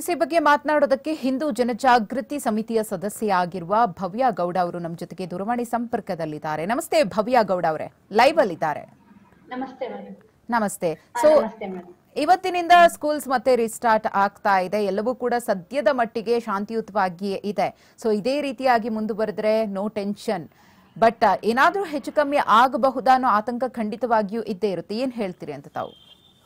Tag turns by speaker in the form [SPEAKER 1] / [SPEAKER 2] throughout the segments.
[SPEAKER 1] S ಈ ಬಗ್ಗೆ ಮಾತನಾಡೋದಕ್ಕೆ ಹಿಂದೂ ಜನಜಾಗೃತಿ ಸಮಿತಿಯ ಸದಸ್ಯೆಯಾಗಿರುವ ಭವ್ಯ ಗೌಡ ಅವರು ನಮ್ಮ ಜೊತೆಗೆ ದೂರವಾಣಿ ಸಂಪರ್ಕದಲ್ಲಿದ್ದಾರೆ ನಮಸ್ತೆ ಭವ್ಯ ಗೌಡ ಅವರೇ ಲೈವ್ ಅಲ್ಲಿದ್ದಾರೆ
[SPEAKER 2] ನಮಸ್ತೆ ಮೇಡಮ್
[SPEAKER 1] ನಮಸ್ತೆ ಸೊ
[SPEAKER 2] ನಮಸ್ತೆ ಮೇಡಮ್
[SPEAKER 1] ಇವತ್ತಿನಿಂದ ಸ್ಕೂಲ್ಸ್ ಮತ್ತೆ ರಿಸ್ಟಾರ್ಟ್ ಆಗ್ತಾ ಇದೆ ಎಲ್ಲವೂ ಕೂಡ ಸದ್ಯದ ಮಟ್ಟಿಗೆ ಶಾಂತಿಯುತವಾಗಿ ಇದೆ ಸೊ ಇದೇ ರೀತಿಯಾಗಿ ಮುಂದುವರೆದ್ರೆ ನೋ ಟೆನ್ಷನ್ ಬಟ್ ಏನಾದ್ರೂ ಹೆಚ್ಚು ಕಮ್ಮಿ ಆಗಬಹುದಾ ಅನ್ನೋ ಆತಂಕ ಖಂಡಿತವಾಗಿಯೂ ಇದ್ದೇ ಇರುತ್ತೆ ಏನ್ ಹೇಳ್ತೀರಿ ಅಂತ ತಾವು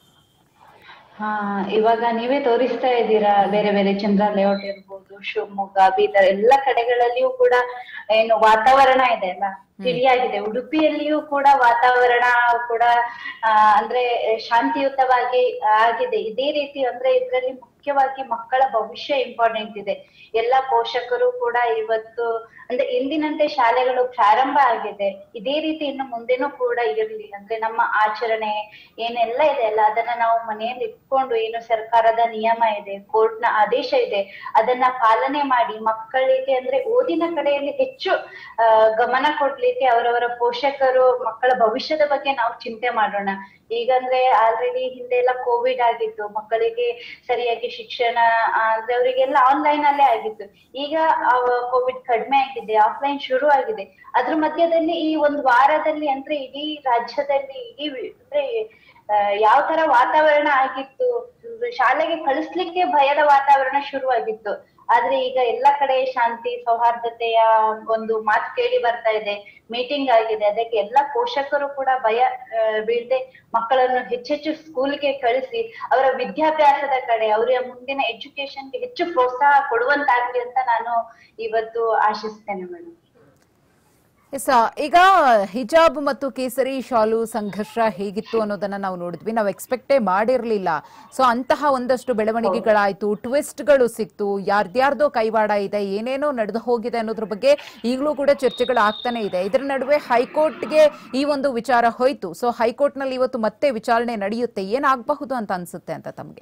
[SPEAKER 2] ಹಾ ಇವಾಗ ನೀವೇ ತೋರಿಸ್ತಾ ಇದ್ದೀರಾ ಬೇರೆ ಬೇರೆ ಚಂದ್ರ ಲೇಔಟ್ ಇರ್ಬೋದು ಶಿವಮೊಗ್ಗ ಬೀದರ್ ಎಲ್ಲ ಕಡೆಗಳಲ್ಲಿಯೂ ಕೂಡ ಏನು ವಾತಾವರಣ ಇದೆ ಅಲ್ಲ ತಿಳಿಯಾಗಿದೆ ಉಡುಪಿಯಲ್ಲಿಯೂ ಕೂಡ ವಾತಾವರಣ ಕೂಡ ಆ, ಅಂದ್ರೆ ಶಾಂತಿಯುತವಾಗಿ ಆಗಿದೆ ಇದೇ ರೀತಿ ಅಂದ್ರೆ ಇದ್ರಲ್ಲಿ ಮುಖ್ಯವಾಗಿ ಮಕ್ಕಳ ಭವಿಷ್ಯ ಇಂಪಾರ್ಟೆಂಟ್ ಇದೆ ಎಲ್ಲ ಪೋಷಕರು ಕೂಡ ಇವತ್ತು ಅಂದ್ರೆ ಎಂದಿನಂತೆ ಶಾಲೆಗಳು ಪ್ರಾರಂಭ ಆಗಿದೆ ಇದೇ ರೀತಿ ಇನ್ನು ಮುಂದೆನೂ ಕೂಡ ಇರಲಿ ಅಂದ್ರೆ ನಮ್ಮ ಆಚರಣೆ ಏನೆಲ್ಲ ಇದೆ ಅಲ್ಲ ಅದನ್ನ ನಾವು ಮನೆಯಲ್ಲಿ ಇಟ್ಕೊಂಡು ಏನು ಸರ್ಕಾರದ ನಿಯಮ ಇದೆ ಕೋರ್ಟ್ ನ ಆದೇಶ ಇದೆ ಅದನ್ನ ಪಾಲನೆ ಮಾಡಿ ಮಕ್ಕಳಿಗೆ ಅಂದ್ರೆ ಓದಿನ ಕಡೆಯಲ್ಲಿ ಹೆಚ್ಚು ಆ, ಗಮನ ಕೊಡ್ಲಿಕ್ಕೆ ಅವರವರ ಪೋಷಕರು ಮಕ್ಕಳ ಭವಿಷ್ಯದ ಬಗ್ಗೆ ನಾವು ಚಿಂತೆ ಮಾಡೋಣ ಈಗಂದ್ರೆ ಆಲ್ರೆಡಿ ಹಿಂದೆ ಎಲ್ಲ ಕೋವಿಡ್ ಆಗಿತ್ತು ಮಕ್ಕಳಿಗೆ ಸರಿಯಾಗಿ ಶಿಕ್ಷಣ ಆ, ಅಂದ್ರೆ ಅವರಿಗೆಲ್ಲ ಆನ್ಲೈನ್ ಅಲ್ಲೇ ಆಗಿತ್ತು ಈಗ ಕೋವಿಡ್ ಕಡಿಮೆ ಆಗಿದೆ ಆಫ್ಲೈನ್ ಶುರು ಆಗಿದೆ ಅದ್ರ ಮಧ್ಯದಲ್ಲಿ ಈ ಒಂದು ವಾರದಲ್ಲಿ ಅಂದ್ರೆ ಇಡೀ ರಾಜ್ಯದಲ್ಲಿ ಇಡೀ ವಿ- ಅಂದ್ರೆ ಯಾವ ತರ ವಾತಾವರಣ ಆಗಿತ್ತು ಶಾಲೆಗೆ ಕಳಿಸ್ಲಿಕ್ಕೆ ಭಯದ ವಾತಾವರಣ ಶುರುವಾಗಿತ್ತು ಆದ್ರೆ ಈಗ ಎಲ್ಲ ಕಡೆ ಶಾಂತಿ ಸೌಹಾರ್ದತೆಯ ಒಂದು ಮಾತು ಕೇಳಿ ಬರ್ತಾ ಇದೆ ಮೀಟಿಂಗ್ ಆಗಿದೆ ಅದಕ್ಕೆ ಎಲ್ಲ ಪೋಷಕರು ಕೂಡ ಭಯ ಆ, ಬೀಳ್ದೆ ಮಕ್ಕಳನ್ನು ಹೆಚ್ಚೆಚ್ಚು ಸ್ಕೂಲ್ಗೆ ಕಳಿಸಿ ಅವರ ವಿದ್ಯಾಭ್ಯಾಸದ ಕಡೆ ಅವರ ಮುಂದಿನ ಎಜುಕೇಶನ್ಗೆ ಹೆಚ್ಚು ಪ್ರೋತ್ಸಾಹ ಕೊಡುವಂತಾಗ್ಲಿ ಅಂತ ನಾನು ಇವತ್ತು ಆಶಿಸ್ತೇನೆ ಮೇಡಮ್
[SPEAKER 1] ಎಸ್ ಈಗ ಹಿಜಾಬ್ ಮತ್ತು ಕೇಸರಿ ಶಾಲು ಸಂಘರ್ಷ ಹೇಗಿತ್ತು ಅನ್ನೋದನ್ನ ನಾವು ನೋಡಿದ್ವಿ ನಾವು ಎಕ್ಸ್ಪೆಕ್ಟೇ ಮಾಡಿರ್ಲಿಲ್ಲ ಸೊ ಅಂತಹ ಒಂದಷ್ಟು ಬೆಳವಣಿಗೆಗಳಾಯ್ತು ಟ್ವಿಸ್ಟ್ಗಳು ಸಿಕ್ತು ಯಾರ್ದ್ಯಾರ್ದೋ ಕೈವಾಡ ಇದೆ ಏನೇನೋ ನಡೆದು ಹೋಗಿದೆ ಅನ್ನೋದ್ರ ಬಗ್ಗೆ ಈಗಲೂ ಕೂಡ ಚರ್ಚೆಗಳು ಆಗ್ತಾನೆ ಇದೆ ಇದರ ನಡುವೆ ಹೈಕೋರ್ಟ್ಗೆ ಈ ಒಂದು ವಿಚಾರ ಹೋಯ್ತು ಸೊ ಹೈಕೋರ್ಟ್ನಲ್ಲಿ ಇವತ್ತು ಮತ್ತೆ ವಿಚಾರಣೆ ನಡೆಯುತ್ತೆ ಏನಾಗಬಹುದು ಅಂತ ಅನ್ಸುತ್ತೆ ಅಂತ ತಮಗೆ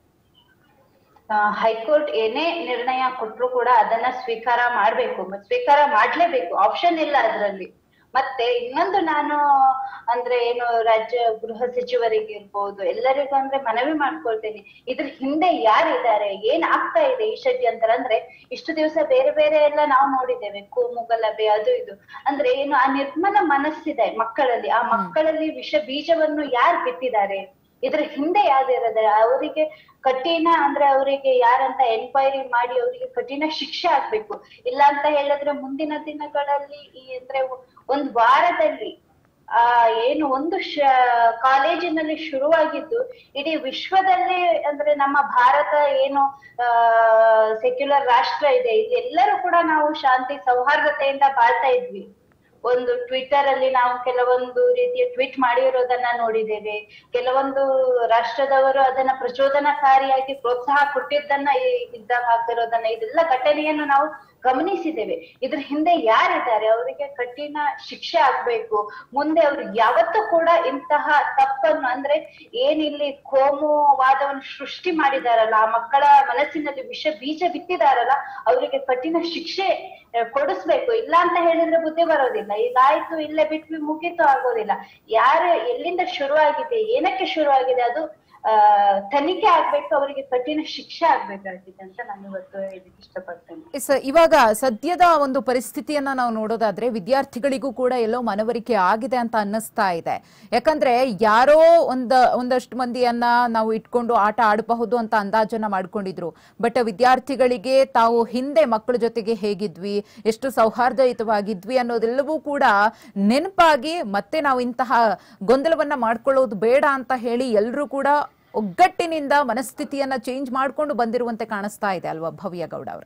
[SPEAKER 2] ಆ, ಹೈಕೋರ್ಟ್ ಏನೇ ನಿರ್ಣಯ ಕೊಟ್ರು ಕೂಡ ಅದನ್ನ ಸ್ವೀಕಾರ ಮಾಡ್ಬೇಕು ಮತ್ತ್ ಸ್ವೀಕಾರ ಮಾಡ್ಲೇಬೇಕು ಆಪ್ಷನ್ ಇಲ್ಲ ಅದರಲ್ಲಿ ಮತ್ತೆ ಇನ್ನೊಂದು ನಾನು ಅಂದ್ರೆ ಏನು ರಾಜ್ಯ ಗೃಹ ಸಚಿವರಿಗೆ ಇರ್ಬೋದು ಎಲ್ಲರಿಗೂ ಅಂದ್ರೆ ಮನವಿ ಮಾಡ್ಕೊಳ್ತೇನೆ ಇದ್ರ ಹಿಂದೆ ಯಾರಿದ್ದಾರೆ ಏನ್ ಆಗ್ತಾ ಇದೆ ಈ ಷಡ್ಯಂತ್ರ ಅಂದ್ರೆ ಇಷ್ಟು ದಿವಸ ಬೇರೆ ಬೇರೆ ಎಲ್ಲ ನಾವು ನೋಡಿದ್ದೇವೆ ಕೋಮು ಗಲಭೆ ಅದು ಇದು ಅಂದ್ರೆ ಏನು ಆ ನಿರ್ಮಲ ಮನಸ್ಸಿದೆ ಮಕ್ಕಳಲ್ಲಿ ಆ ಮಕ್ಕಳಲ್ಲಿ ವಿಷ ಬೀಜವನ್ನು ಯಾರು ಬಿತ್ತಿದ್ದಾರೆ ಇದ್ರ ಹಿಂದೆ ಯಾವ್ದಿರೋದು ಅವರಿಗೆ ಕಠಿಣ ಅಂದ್ರೆ ಅವರಿಗೆ ಯಾರಂತ ಎನ್ಕ್ವೈರಿ ಮಾಡಿ ಅವರಿಗೆ ಕಠಿಣ ಶಿಕ್ಷೆ ಆಗ್ಬೇಕು ಇಲ್ಲ ಅಂತ ಹೇಳಿದ್ರೆ ಮುಂದಿನ ದಿನಗಳಲ್ಲಿ ಈ ಅಂದ್ರೆ ಒಂದ್ ವಾರದಲ್ಲಿ ಆ ಏನು ಒಂದು ಶ ಕಾಲೇಜಿನಲ್ಲಿ ಶುರುವಾಗಿದ್ದು ಇಡೀ ವಿಶ್ವದಲ್ಲಿ ಅಂದ್ರೆ ನಮ್ಮ ಭಾರತ ಏನು ಆ ಸೆಕ್ಯುಲರ್ ರಾಷ್ಟ್ರ ಇದೆ ಇಲ್ಲಿ ಎಲ್ಲರೂ ಕೂಡ ನಾವು ಶಾಂತಿ ಸೌಹಾರ್ದತೆಯಿಂದ ಬಾಳ್ತಾ ಇದ್ವಿ ಒಂದು ಟ್ವಿಟರ್ ಅಲ್ಲಿ ನಾವು ಕೆಲವೊಂದು ರೀತಿಯ ಟ್ವೀಟ್ ಮಾಡಿರೋದನ್ನ ನೋಡಿದ್ದೇವೆ ಕೆಲವೊಂದು ರಾಷ್ಟ್ರದವರು ಅದನ್ನ ಪ್ರಚೋದನಕಾರಿಯಾಗಿ ಪ್ರೋತ್ಸಾಹ ಕೊಟ್ಟಿದ್ದನ್ನ ಇದ್ದಾಗ ಹಾಕಿರೋದನ್ನ ಇದೆಲ್ಲ ಘಟನೆಯನ್ನು ನಾವು ಗಮನಿಸಿದ್ದೇವೆ ಇದ್ರ ಹಿಂದೆ ಯಾರಿದ್ದಾರೆ ಅವರಿಗೆ ಕಠಿಣ ಶಿಕ್ಷೆ ಆಗ್ಬೇಕು ಮುಂದೆ ಅವ್ರು ಯಾವತ್ತೂ ಕೂಡ ಇಂತಹ ತಪ್ಪನ್ನು ಅಂದ್ರೆ ಏನಿಲ್ಲಿ ಕೋಮುವಾದವನ್ನು ಸೃಷ್ಟಿ ಮಾಡಿದಾರಲ್ಲ ಆ ಮಕ್ಕಳ ಮನಸ್ಸಿನಲ್ಲಿ ವಿಷ ಬೀಜ ಬಿತ್ತಿದಾರಲ್ಲ ಅವರಿಗೆ ಕಠಿಣ ಶಿಕ್ಷೆ ಆ, ಕೊಡಿಸ್ಬೇಕು ಇಲ್ಲ ಅಂತ ಹೇಳಿದ್ರೆ ಬುದ್ಧಿ ಬರೋದಿಲ್ಲ ಇದಾಯ್ತು ಇಲ್ಲೇ ಬಿಟ್ವಿ ಮುಗೀತು ಆಗೋದಿಲ್ಲ ಯಾರು ಎಲ್ಲಿಂದ ಶುರುವಾಗಿದೆ ಏನಕ್ಕೆ ಶುರುವಾಗಿದೆ ಅದು ಆ ತನಿಖೆ ಆಗ್ಬೇಕು ಅವರಿಗೆ ಕಠಿಣ ಶಿಕ್ಷೆ ಆಗ್ಬೇಕಾಗಿದೆ ಅಂತ ನಾನು ಇವತ್ತು ಹೇಳಲಿಕ್ಕೆ ಇಷ್ಟಪಡ್ತೇನೆ
[SPEAKER 1] ಎಸ್ ಇವಾಗ ಸದ್ಯದ ಒಂದು ಪರಿಸ್ಥಿತಿಯನ್ನ ನಾವು ನೋಡೋದಾದ್ರೆ ವಿದ್ಯಾರ್ಥಿಗಳಿಗೂ ಕೂಡ ಎಲ್ಲೋ ಮನವರಿಕೆ ಆಗಿದೆ ಅಂತ ಅನ್ನಿಸ್ತಾ ಇದೆ ಯಾಕಂದ್ರೆ ಯಾರೋ ಒಂದ ಒಂದಷ್ಟು ಮಂದಿಯನ್ನ ನಾವು ಇಟ್ಕೊಂಡು ಆಟ ಆಡಬಹುದು ಅಂತ ಅಂದಾಜನ್ನ ಮಾಡ್ಕೊಂಡಿದ್ರು ಬಟ್ ವಿದ್ಯಾರ್ಥಿಗಳಿಗೆ ತಾವು ಹಿಂದೆ ಮಕ್ಕಳ ಜೊತೆಗೆ ಹೇಗಿದ್ವಿ ಎಷ್ಟು ಸೌಹಾರ್ದಯುತವಾಗಿದ್ವಿ ಅನ್ನೋದೆಲ್ಲವೂ ಕೂಡ ನೆನಪಾಗಿ ಮತ್ತೆ ನಾವು ಇಂತಹ ಗೊಂದಲವನ್ನ ಮಾಡ್ಕೊಳ್ಳೋದು ಬೇಡ ಅಂತ ಹೇಳಿ ಎಲ್ಲರೂ ಕೂಡ ಒಗ್ಗಟ್ಟಿನಿಂದ ಮನಸ್ಥಿತಿಯನ್ನ ಚೇಂಜ್ ಮಾಡ್ಕೊಂಡು ಬಂದಿರುವಂತೆ ಕಾಣಿಸ್ತಾ ಇದೆ ಅಲ್ವಾ ಭವ್ಯ ಗೌಡ ಅವರೇ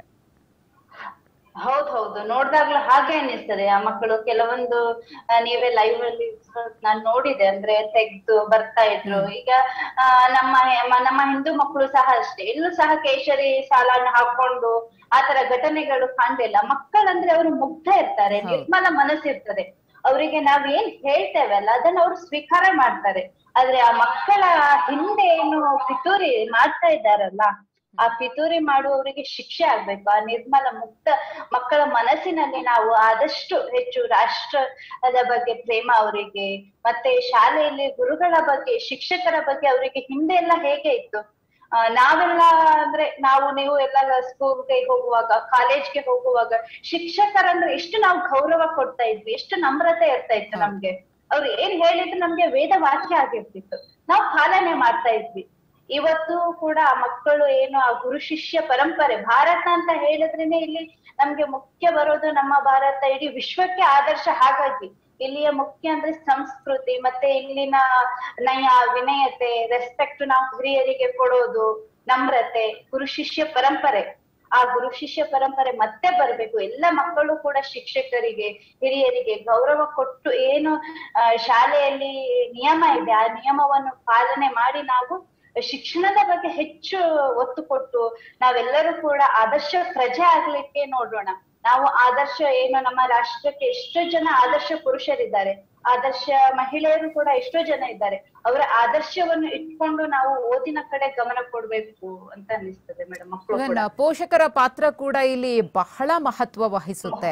[SPEAKER 2] ಹೌದ್ ಹೌದು ನೋಡ್ದಾಗ್ಲೂ ಹಾಗೆ ಅನ್ನಿಸ್ತದೆ ಆ ಮಕ್ಕಳು ಕೆಲವೊಂದು ಆ, ನೀವೇ ಲೈವ್ ಅಲ್ಲಿ ನಾನ್ ನೋಡಿದೆ ಅಂದ್ರೆ ತೆಗ್ದು ಬರ್ತಾ ಇದ್ರು ಈಗ ಆ, ನಮ್ಮ ಹೆ- ನಮ್ಮ ಹಿಂದೂ ಮಕ್ಕಳು ಸಹ ಅಷ್ಟೇ ಇಲ್ಲೂ ಸಹ ಕೇಸರಿ ಸಾಲನ್ನು ಹಾಕೊಂಡು ಆತರ ಘಟನೆಗಳು ಕಾಣ್ಲಿಲ್ಲ ಮಕ್ಕಳಂದ್ರೆ ಅವರು ಮುಗ್ಧ ಇರ್ತಾರೆ ನಿರ್ಮಲ ಮನಸ್ಸಿರ್ತದೆ ಅವರಿಗೆ ನಾವ್ ಏನ್ ಹೇಳ್ತೇವಲ್ಲ ಅದನ್ನ ಅವರು ಸ್ವೀಕಾರ ಮಾಡ್ತಾರೆ ಆದ್ರೆ ಆ ಮಕ್ಕಳ ಹಿಂದೆ ಏನು ಪಿತೂರಿ ಮಾಡ್ತಾ ಇದ್ದಾರಲ್ಲ ಆ ಪಿತೂರಿ ಮಾಡುವವರಿಗೆ ಶಿಕ್ಷೆ ಆಗ್ಬೇಕು ಆ ನಿರ್ಮಲ ಮುಕ್ತ ಮಕ್ಕಳ ಮನಸ್ಸಿನಲ್ಲಿ ನಾವು ಆದಷ್ಟು ಹೆಚ್ಚು ರಾಷ್ಟ್ರದ ಬಗ್ಗೆ ಪ್ರೇಮ ಅವರಿಗೆ ಮತ್ತೆ ಶಾಲೆಯಲ್ಲಿ ಗುರುಗಳ ಬಗ್ಗೆ ಶಿಕ್ಷಕರ ಬಗ್ಗೆ ಅವರಿಗೆ ಹಿಂದೆ ಎಲ್ಲ ಹೇಗೆ ಇತ್ತು ಆ, ನಾವೆಲ್ಲ ಅಂದ್ರೆ ನಾವು ನೀವು ಎಲ್ಲ ಸ್ಕೂಲ್ಗೆ ಹೋಗುವಾಗ ಕಾಲೇಜ್ಗೆ ಹೋಗುವಾಗ ಶಿಕ್ಷಕರಂದ್ರೆ ಎಷ್ಟು ನಾವು ಗೌರವ ಕೊಡ್ತಾ ಇದ್ವಿ ಎಷ್ಟು ನಮ್ರತೆ ಇರ್ತಾ ಇತ್ತು ನಮ್ಗೆ ಅವ್ರು ಏನ್ ಹೇಳಿದ್ರು ನಮ್ಗೆ ವೇದ ವಾಕ್ಯ ಆಗಿರ್ತಿತ್ತು ನಾವು ಪಾಲನೆ ಮಾಡ್ತಾ ಇದ್ವಿ ಇವತ್ತು ಕೂಡ ಆ ಮಕ್ಕಳು ಏನು ಆ ಗುರು ಶಿಷ್ಯ ಪರಂಪರೆ ಭಾರತ ಅಂತ ಹೇಳಿದ್ರೇನೆ ಇಲ್ಲಿ ನಮ್ಗೆ ಮುಖ್ಯ ಬರೋದು ನಮ್ಮ ಭಾರತ ಇಡೀ ವಿಶ್ವಕ್ಕೆ ಆದರ್ಶ ಹಾಗಾಗಿ ಇಲ್ಲಿಯ ಮುಖ್ಯ ಅಂದ್ರೆ ಸಂಸ್ಕೃತಿ ಮತ್ತೆ ಇಲ್ಲಿನ ನಯ ವಿನಯತೆ ರೆಸ್ಪೆಕ್ಟ್ ನಾವು ಹಿರಿಯರಿಗೆ ಕೊಡೋದು ನಮ್ರತೆ ಗುರು ಶಿಷ್ಯ ಪರಂಪರೆ ಆ ಗುರು ಶಿಷ್ಯ ಪರಂಪರೆ ಮತ್ತೆ ಬರ್ಬೇಕು ಎಲ್ಲ ಮಕ್ಕಳು ಕೂಡ ಶಿಕ್ಷಕರಿಗೆ ಹಿರಿಯರಿಗೆ ಗೌರವ ಕೊಟ್ಟು ಏನು ಆ, ಶಾಲೆಯಲ್ಲಿ ನಿಯಮ ಇದೆ ಆ ನಿಯಮವನ್ನು ಪಾಲನೆ ಮಾಡಿ ನಾವು ಶಿಕ್ಷಣದ ಬಗ್ಗೆ ಹೆಚ್ಚು ಒತ್ತು ಕೊಟ್ಟು ನಾವೆಲ್ಲರೂ ಕೂಡ ಆದರ್ಶ ಪ್ರಜೆ ಆಗ್ಲಿಕ್ಕೆ ನೋಡೋಣ ನಾವು ಆದರ್ಶ ಏನು ನಮ್ಮ ರಾಷ್ಟ್ರಕ್ಕೆ ಎಷ್ಟೋ ಜನ ಆದರ್ಶ ಪುರುಷರಿದ್ದಾರೆ ಆದರ್ಶ ಮಹಿಳೆಯರು ಕೂಡ ಎಷ್ಟೋ ಜನ ಇದ್ದಾರೆ ಅವರ ಆದರ್ಶವನ್ನು ಇಟ್ಕೊಂಡು ನಾವು ಓದಿನ ಕಡೆ ಗಮನ ಕೊಡ್ಬೇಕು ಅಂತ ಅನಿಸ್ತದೆ ಮೇಡಮ್ ಮಕ್ಕಳು
[SPEAKER 1] ಇವನ್
[SPEAKER 2] ಕೂಡ
[SPEAKER 1] ಪೋಷಕರ ಪಾತ್ರ ಕೂಡ ಇಲ್ಲಿ ಬಹಳ ಮಹತ್ವ ವಹಿಸುತ್ತೆ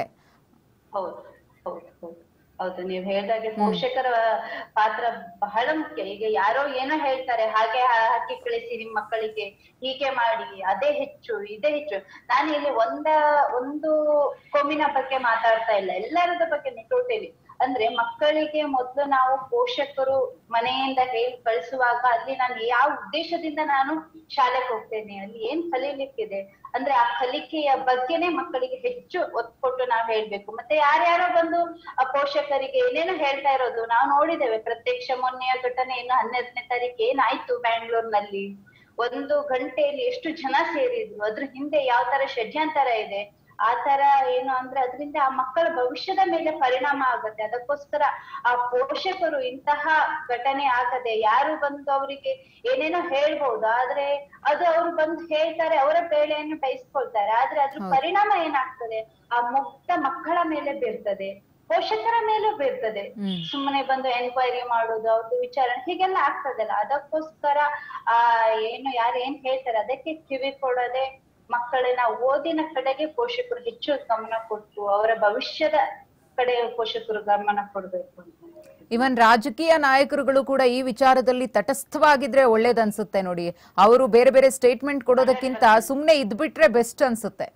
[SPEAKER 2] ಹೌದು ಹೌದು ಹೌದು ಹೌದು ನೀವ್ ಹೇಳ್ದಾಗೆ ಪೋಷಕರ ಪಾತ್ರ ಬಹಳ ಮುಖ್ಯ ಈಗ ಯಾರೋ ಏನೋ ಹೇಳ್ತಾರೆ ಹಾಗೆ ಹಾ- ಹಾಕಿ ಕಳಿಸಿ ನಿಮ್ ಮಕ್ಕಳಿಗೆ ಹೀಗೆ ಮಾಡಿ ಅದೇ ಹೆಚ್ಚು ಇದೇ ಹೆಚ್ಚು ನಾನು ಇಲ್ಲಿ ಒಂದ ಒಂದು ಕೋಮಿನ ಬಗ್ಗೆ ಮಾತಾಡ್ತಾ ಇಲ್ಲ ಎಲ್ಲರದ ಬಗ್ಗೆ ನಿಟ್ಟೋಟೇಲಿ ಅಂದ್ರೆ ಮಕ್ಕಳಿಗೆ ಮೊದ್ಲು ನಾವು ಪೋಷಕರು ಮನೆಯಿಂದ ಹೇಳಿ ಕಳಿಸುವಾಗ ಅಲ್ಲಿ ನಾನು ಯಾವ ಉದ್ದೇಶದಿಂದ ನಾನು ಶಾಲೆಗೆ ಹೋಗ್ತೇನೆ ಅಲ್ಲಿ ಏನ್ ಕಲೀಲಿಕ್ಕಿದೆ ಅಂದ್ರೆ ಆ ಕಲಿಕೆಯ ಬಗ್ಗೆನೇ ಮಕ್ಕಳಿಗೆ ಹೆಚ್ಚು ಒತ್ತು ಕೊಟ್ಟು ನಾವ್ ಹೇಳ್ಬೇಕು ಮತ್ತೆ ಯಾರ್ಯಾರೋ ಬಂದು ಆ ಪೋಷಕರಿಗೆ ಏನೇನೋ ಹೇಳ್ತಾ ಇರೋದು ನಾವು ನೋಡಿದ್ದೇವೆ ಪ್ರತ್ಯಕ್ಷ ಮೊನ್ನೆಯ ಘಟನೆ ಇನ್ನು ಹನ್ನೆರಡನೇ ತಾರೀಕು ಏನಾಯ್ತು ಬ್ಯಾಂಗ್ಳೂರ್ನಲ್ಲಿ ಒಂದು ಗಂಟೆಯಲ್ಲಿ ಎಷ್ಟು ಜನ ಸೇರಿದ್ರು ಅದ್ರ ಹಿಂದೆ ಯಾವ ತರ ಷಡ್ಯಂತರ ಇದೆ ಆ ತರ ಏನು ಅಂದ್ರೆ ಅದರಿಂದ ಆ ಮಕ್ಕಳ ಭವಿಷ್ಯದ ಮೇಲೆ ಪರಿಣಾಮ ಆಗತ್ತೆ ಅದಕ್ಕೋಸ್ಕರ ಆ ಪೋಷಕರು ಇಂತಹ ಘಟನೆ ಆಗದೆ ಯಾರು ಬಂದು ಅವರಿಗೆ ಏನೇನೋ ಹೇಳ್ಬಹುದು ಆದ್ರೆ ಅದು ಅವ್ರು ಬಂದು ಹೇಳ್ತಾರೆ ಅವರ ಬೇಳೆಯನ್ನು ಬೇಯಿಸ್ಕೊಳ್ತಾರೆ ಆದ್ರೆ ಅದ್ರ
[SPEAKER 1] ಹೌದು.
[SPEAKER 2] ಪರಿಣಾಮ ಏನಾಗ್ತದೆ ಆ ಮುಕ್ತ ಮಕ್ಕಳ ಮೇಲೆ ಬೀರ್ತದೆ ಪೋಷಕರ ಮೇಲೂ ಬೀರ್ತದೆ
[SPEAKER 1] ಹ್ಮ್.
[SPEAKER 2] ಸುಮ್ಮನೆ ಬಂದು ಎನ್ಕ್ವೈರಿ ಮಾಡೋದು ಅವ್ರದ್ದು ವಿಚಾರಣೆ ಹೀಗೆಲ್ಲ ಆಗ್ತದಲ್ಲ ಅದಕ್ಕೋಸ್ಕರ ಆ ಏನು ಯಾರು ಏನ್ ಹೇಳ್ತಾರೆ ಅದಕ್ಕೆ ಕಿವಿ ಕೊಡದೆ ಮಕ್ಕಳನ್ನ ಓದಿನ ಕಡೆಗೆ ಪೋಷಕರು ಹೆಚ್ಚು ಗಮನ ಕೊಟ್ಟು ಅವರ ಭವಿಷ್ಯದ ಕಡೆ ಪೋಷಕರು ಗಮನ ಕೊಡ್ಬೇಕು ಅಂತ
[SPEAKER 1] ಇವನ್ ರಾಜಕೀಯ ನಾಯಕರುಗಳು ಕೂಡ ಈ ವಿಚಾರದಲ್ಲಿ ತಟಸ್ಥವಾಗಿದ್ರೆ ಒಳ್ಳೇದನ್ಸುತ್ತೆ ನೋಡಿ ಅವರು ಬೇರೆ ಬೇರೆ ಸ್ಟೇಟ್ಮೆಂಟ್ ಕೊಡೋದಕ್ಕಿಂತ ಸುಮ್ನೆ ಇದ್ಬಿಟ್ರೆ ಬೆಸ್ಟ್ ಅನ್ಸುತ್ತೆ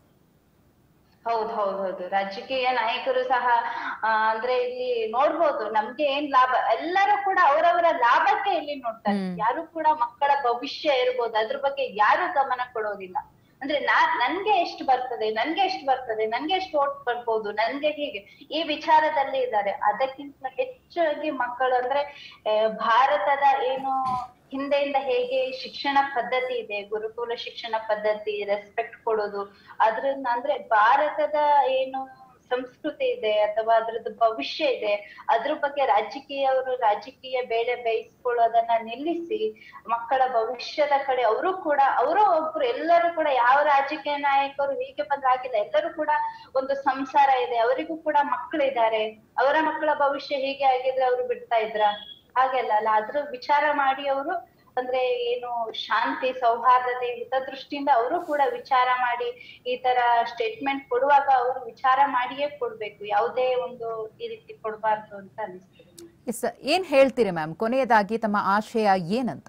[SPEAKER 2] ಹೌದು ಹೌದು ಹೌದು ರಾಜಕೀಯ ನಾಯಕರು ಸಹ ಆ, ಅಂದ್ರೆ ಇಲ್ಲಿ ನೋಡ್ಬೋದು ನಮ್ಗೆ ಏನ್ ಲಾಭ ಎಲ್ಲರೂ ಕೂಡ ಅವರವರ ಲಾಭಕ್ಕೆ ಇಲ್ಲಿ ನೋಡ್ತಾರೆ
[SPEAKER 1] ಹ್ಮ್.
[SPEAKER 2] ಯಾರು ಕೂಡ ಮಕ್ಕಳ ಭವಿಷ್ಯ ಇರ್ಬೋದು ಅದ್ರ ಬಗ್ಗೆ ಯಾರು ಗಮನ ಕೊಡೋದಿಲ್ಲ ಅಂದ್ರೆ ನಾ ನನ್ಗೆ ಎಷ್ಟು ಬರ್ತದೆ ನನ್ಗೆ ಎಷ್ಟು ಬರ್ತದೆ ನನ್ಗೆ ಎಷ್ಟು ಓಟ್ ಬರ್ಬೋದು ನನ್ಗೆ ಹೀಗೆ ಈ ವಿಚಾರದಲ್ಲಿ ಇದ್ದಾರೆ ಅದಕ್ಕಿಂತ ಹೆಚ್ಚಾಗಿ ಮಕ್ಕಳು ಅಂದ್ರೆ ಆ, ಭಾರತದ ಏನು ಹಿಂದೆಯಿಂದ ಹೇಗೆ ಶಿಕ್ಷಣ ಪದ್ಧತಿ ಇದೆ ಗುರುಕುಲ ಶಿಕ್ಷಣ ಪದ್ಧತಿ ರೆಸ್ಪೆಕ್ಟ್ ಕೊಡೋದು ಅದ್ರನ್ನ ಅಂದ್ರೆ ಭಾರತದ ಏನು ಸಂಸ್ಕೃತಿ ಇದೆ ಅಥವಾ ಅದ್ರದ್ದು ಭವಿಷ್ಯ ಇದೆ ಅದ್ರ ಬಗ್ಗೆ ರಾಜಕೀಯವರು ರಾಜಕೀಯ ಬೇಳೆ ಬೇಯಿಸ್ಕೊಳ್ಳೋದನ್ನ ನಿಲ್ಲಿಸಿ ಮಕ್ಕಳ ಭವಿಷ್ಯದ ಕಡೆ ಅವರು ಕೂಡ ಅವರು ಒಬ್ರು ಎಲ್ಲರೂ ಕೂಡ ಯಾವ ರಾಜಕೀಯ ನಾಯಕರು ಹೀಗೆ ಬಂದ್ರೆ ಆಗಿಲ್ಲ ಎಲ್ಲರೂ ಕೂಡ ಒಂದು ಸಂಸಾರ ಇದೆ ಅವರಿಗೂ ಕೂಡ ಮಕ್ಕಳಿದ್ದಾರೆ ಅವರ ಮಕ್ಕಳ ಭವಿಷ್ಯ ಹೀಗೆ ಆಗಿದ್ರೆ ಅವರು ಬಿಡ್ತಾ ಇದ್ರ ಹಾಗೆಲ್ಲ ಅಲ್ಲ ಅದ್ರ ವಿಚಾರ ಮಾಡಿ ಅವರು ಅಂದ್ರೆ ಏನು ಶಾಂತಿ ಸೌಹಾರ್ದತೆ ಹಿತದೃಷ್ಟಿಯಿಂದ ಅವರು ಕೂಡ ವಿಚಾರ ಮಾಡಿ ಈ ತರ ಸ್ಟೇಟ್ಮೆಂಟ್ ಕೊಡುವಾಗ ಅವರು ವಿಚಾರ ಮಾಡಿಯೇ ಕೊಡ್ಬೇಕು ಯಾವುದೇ ಒಂದು ಈ ರೀತಿ ಕೊಡಬಾರ್ದು ಅಂತ ಅನಿಸ್ತದೆ
[SPEAKER 1] ಎಸ್ ಏನ್ ಹೇಳ್ತೀರಿ ಮ್ಯಾಮ್ ಕೊನೆಯದಾಗಿ ತಮ್ಮ ಆಶಯ ಏನಂತ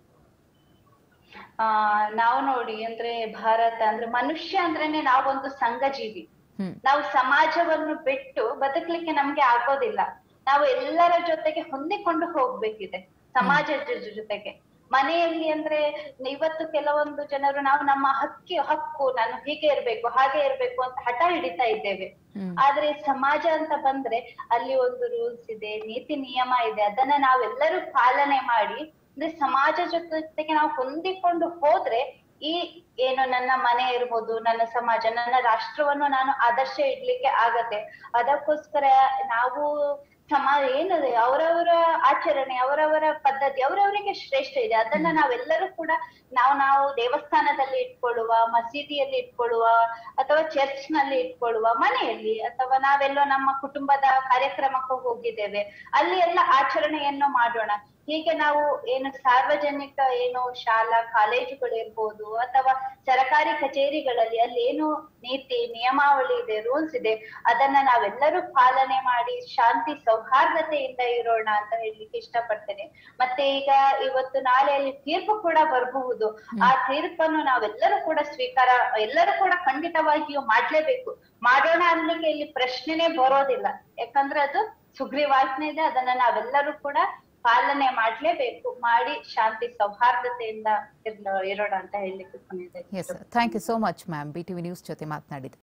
[SPEAKER 2] ಆ ನಾವು ನೋಡಿ ಅಂದ್ರೆ ಭಾರತ ಅಂದ್ರೆ ಮನುಷ್ಯ ಅಂದ್ರೇನೆ ನಾವೊಂದು ಸಂಘಜೀವಿ
[SPEAKER 1] ಹ್ಮ್
[SPEAKER 2] ನಾವು ಸಮಾಜವನ್ನು ಬಿಟ್ಟು ಬದುಕ್ಲಿಕ್ಕೆ ನಮ್ಗೆ ಆಗೋದಿಲ್ಲ ನಾವು ಎಲ್ಲರ ಜೊತೆಗೆ ಹೊಂದಿಕೊಂಡು ಹೋಗ್ಬೇಕಿದೆ ಸಮಾಜದ ಜೊ- ಜೊತೆಗೆ ಮನೆಯಲ್ಲಿ ಅಂದ್ರೆ ಇವತ್ತು ಕೆಲವೊಂದು ಜನರು ನಾವು ನಮ್ಮ ಹಕ್ಕಿ ಹಕ್ಕು ನಾನು ಹೀಗೆ ಇರ್ಬೇಕು ಹಾಗೆ ಇರ್ಬೇಕು ಅಂತ ಹಠ ಹಿಡಿತಾ ಇದ್ದೇವೆ
[SPEAKER 1] ಹ್ಮ್
[SPEAKER 2] ಆದ್ರೆ ಸಮಾಜ ಅಂತ ಬಂದ್ರೆ ಅಲ್ಲಿ ಒಂದು ರೂಲ್ಸ್ ಇದೆ ನೀತಿ ನಿಯಮ ಇದೆ ಅದನ್ನ ನಾವೆಲ್ಲರೂ ಪಾಲನೆ ಮಾಡಿ ಅಂದ್ರೆ ಸಮಾಜ ಜೊತೆಗೆ ನಾವು ಹೊಂದಿಕೊಂಡು ಹೋದ್ರೆ ಈ ಏನು ನನ್ನ ಮನೆ ಇರ್ಬೋದು ನನ್ನ ಸಮಾಜ ನನ್ನ ರಾಷ್ಟ್ರವನ್ನು ನಾನು ಆದರ್ಶ ಇಡ್ಲಿಕ್ಕೆ ಆಗತ್ತೆ ಅದಕ್ಕೋಸ್ಕರ ನಾವು ಸಮಾಜ ಏನಿದೆ ಅವರವರ ಆಚರಣೆ ಅವರವರ ಪದ್ಧತಿ ಅವರವರಿಗೆ ಶ್ರೇಷ್ಠ ಇದೆ ಅದನ್ನ ನಾವೆಲ್ಲರೂ ಕೂಡ ನಾವು ನಾವು ದೇವಸ್ಥಾನದಲ್ಲಿ ಇಟ್ಕೊಳ್ಳುವ ಮಸೀದಿಯಲ್ಲಿ ಇಟ್ಕೊಳ್ಳುವ ಅಥವಾ ಚರ್ಚ್ ನಲ್ಲಿ ಇಟ್ಕೊಳ್ಳುವ ಮನೆಯಲ್ಲಿ ಅಥವಾ ನಾವೆಲ್ಲೋ ನಮ್ಮ ಕುಟುಂಬದ ಕಾರ್ಯಕ್ರಮಕ್ಕೆ ಹೋಗಿದ್ದೇವೆ ಅಲ್ಲಿ ಎಲ್ಲ ಆಚರಣೆಯನ್ನು ಮಾಡೋಣ ಹೀಗೆ ನಾವು ಏನು ಸಾರ್ವಜನಿಕ ಏನು ಶಾಲಾ ಕಾಲೇಜುಗಳು ಇರ್ಬೋದು ಅಥವಾ ಸರ್ಕಾರಿ ಕಚೇರಿಗಳಲ್ಲಿ ಅಲ್ಲಿ ಏನು ನೀತಿ ನಿಯಮಾವಳಿ ಇದೆ ರೂಲ್ಸ್ ಇದೆ ಅದನ್ನ ನಾವೆಲ್ಲರೂ ಪಾಲನೆ ಮಾಡಿ ಶಾಂತಿ ಸೌಹಾರ್ದತೆಯಿಂದ ಇರೋಣ ಅಂತ ಹೇಳಲಿಕ್ಕೆ ಇಷ್ಟಪಡ್ತೇನೆ ಮತ್ತೆ ಈಗ ಇವತ್ತು ನಾಳೆ ಅಲ್ಲಿ ತೀರ್ಪು ಕೂಡ ಬರಬಹುದು ಆ ತೀರ್ಪನ್ನು ನಾವೆಲ್ಲರೂ ಕೂಡ ಸ್ವೀಕಾರ ಎಲ್ಲರೂ ಕೂಡ ಖಂಡಿತವಾಗಿಯೂ ಮಾಡ್ಲೇಬೇಕು ಮಾಡೋಣ ಅನ್ಲಿಕ್ಕೆ ಇಲ್ಲಿ ಪ್ರಶ್ನೆನೇ ಬರೋದಿಲ್ಲ ಯಾಕಂದ್ರೆ ಅದು ಸುಗ್ರೀವಾಜ್ಞೆ ಇದೆ ಅದನ್ನ ನಾವೆಲ್ಲರೂ ಕೂಡ ಪಾಲನೆ ಮಾಡ್ಲೇಬೇಕು ಮಾಡಿ ಶಾಂತಿ ಸೌಹಾರ್ದತೆಯಿಂದ ಇರ್ಲ- ಇರೋಣ ಅಂತ ಹೇಳಲಿಕ್ಕೆ ಕೊನೆಯದಾಗಿ
[SPEAKER 1] yes thank you so much ma'am B T V news ಜೊತೆ ಮಾತನಾಡಿದ್ದು